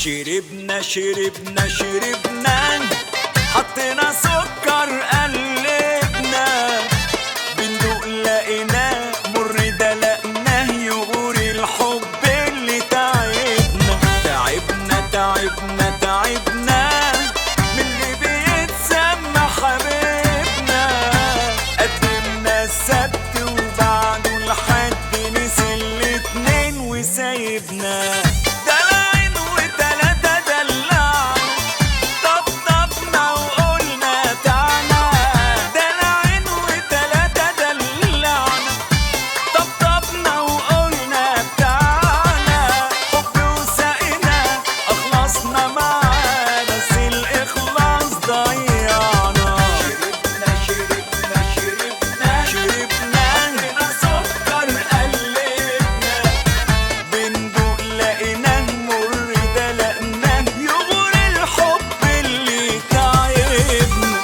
شربنا شربنا شربنا حطينا سكر قلبنا بندوق لقيناه مر دلقناه يغور الحب اللي تعبنا تعبنا تعبنا تعبنا من اللي بيتسمى حبيبنا قدمنا السبت وبعده لحد نسي الاتنين وسايبنا دلعين وتلاتة دلعنا طبطبنا وقلنا تعالى دلعين وتلاتة دلعنا طبطبنا وقلنا تعالى حب وسقنا أخلصنا معاه بس الإخلاص ضيعنا شربنا شربنا شربنا شربنا عندنا سكر قلبنا بندوق لقيناه مر دلقناه يغور الحب اللي تعبنا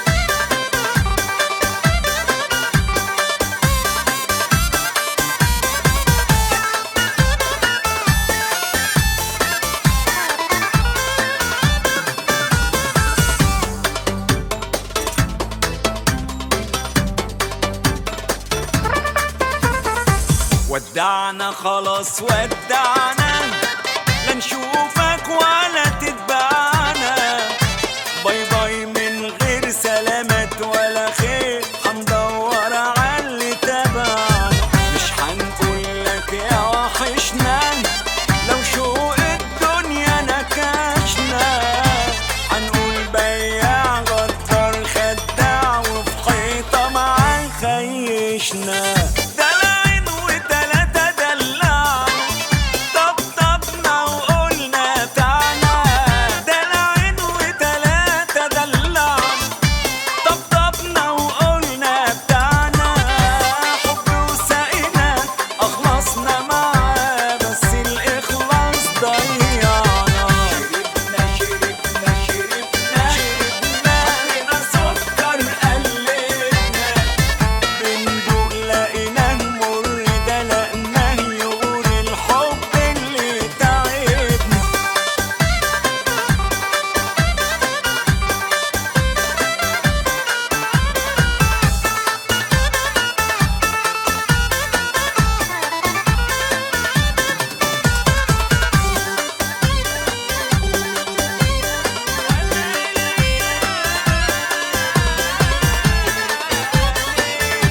ودعنا خلاص ودعنا لا نشوفك ولا تتبعنا باي باي من غير سلامات ولا خير هندور على اللي تبعنا مش هنقول لك يا وحشنا لو شوق الدنيا نكشنا هنقول بياع غدار خداع وفي حيطة معاه خيشنا دلعين وتلاتة دلعنا طبطبنا وقلنا تعالى دلعين وتلاتة دلعنا طبطبنا وقلنا بتاعنا حب وسقنا أخلصنا معاه بس الإخلاص ضيعنا شربنا شربنا شربنا شربنا عندنا سكر قلبنا بندوق لقيناه مر دلقناه يغور الحب اللي تعبنا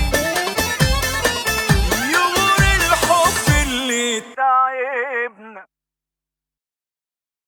يغور الحب اللي تعبنا